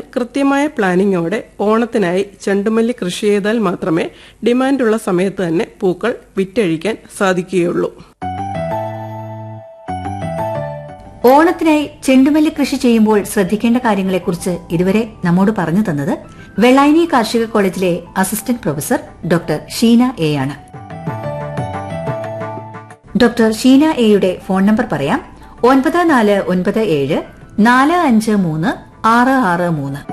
കൃത്യമായ പ്ലാനിങ്ങോടെ ഓണത്തിനായി ചെണ്ടുമല്ലി കൃഷി ചെയ്താൽ മാത്രമേ ഡിമാൻഡുള്ള സമയത്ത് തന്നെ പൂക്കൾ വിറ്റഴിക്കാൻ സാധിക്കുകയുള്ളൂ ഓണത്തിനായി ചെണ്ടുമല്ലി കൃഷി ചെയ്യുമ്പോൾ ശ്രദ്ധിക്കേണ്ട കാര്യങ്ങളെക്കുറിച്ച് ഇതുവരെ നമ്മോട് പറഞ്ഞു തന്നത് വെള്ളായണി കാർഷിക കോളേജിലെ assistant professor doctor Sheena A ആണ് ഡോക്ടർ ഷീന എയുടെ ഫോൺ നമ്പർ പറയാം ഒൻപത് നാല് ഒൻപത് ഏഴ് നാല് അഞ്ച് മൂന്ന് ആറ് ആറ് മൂന്ന്